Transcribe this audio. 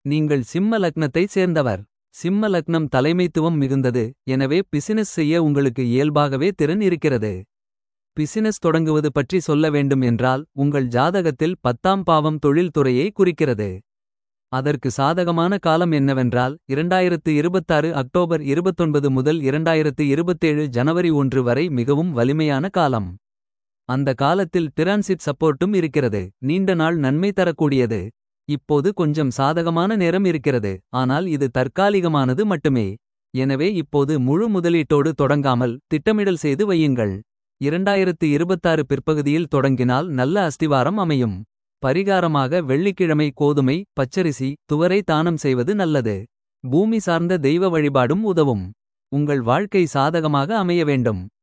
நீங்கள் சிம்ம லக்னத்தைச் சேர்ந்தவர். சிம்ம லக்னம் தலைமைத்துவம் மிகுந்தது. எனவே பிசினஸ் செய்ய உங்களுக்கு இயல்பாகவே திறன் இருக்கிறது. பிசினஸ் தொடங்குவது பற்றி சொல்ல வேண்டும் என்றால். உங்கள் ஜாதகத்தில் பத்தாம் பாவம் தொழில் துறையை குறிக்கிறது. அதற்கு சாதகமான காலம் என்னவென்றால் 2026 அக்டோபர் 29 முதல் 2027 ஜனவரி 1 வரை மிகவும் வலிமையான காலம். அந்த காலத்தில் டிரான்சிட் சப்போர்ட்டும் இருக்கிறது. நீண்ட நாள் நன்மை தரக்கூடியது. இப்போது கொஞ்சம் சாதகமான நேரம் இருக்கிறது. ஆனால் இது தற்காலிகமானது மட்டுமே. எனவே இப்போது முழு முதலீட்டோடு தொடங்காமல். திட்டமிடல் செய்து வையுங்கள். 2026 பிற்பகுதியில் தொடங்கினால் நல்ல அஸ்திவாரம் அமையும். பரிகாரமாக வெள்ளிக்கிழமை கோதுமை பச்சரிசி துவரை தானம் செய்வது நல்லது. பூமி சார்ந்த தெய்வ வழிபாடும் உதவும். உங்கள் வாழ்க்கை சாதகமாக அமைய வேண்டும்.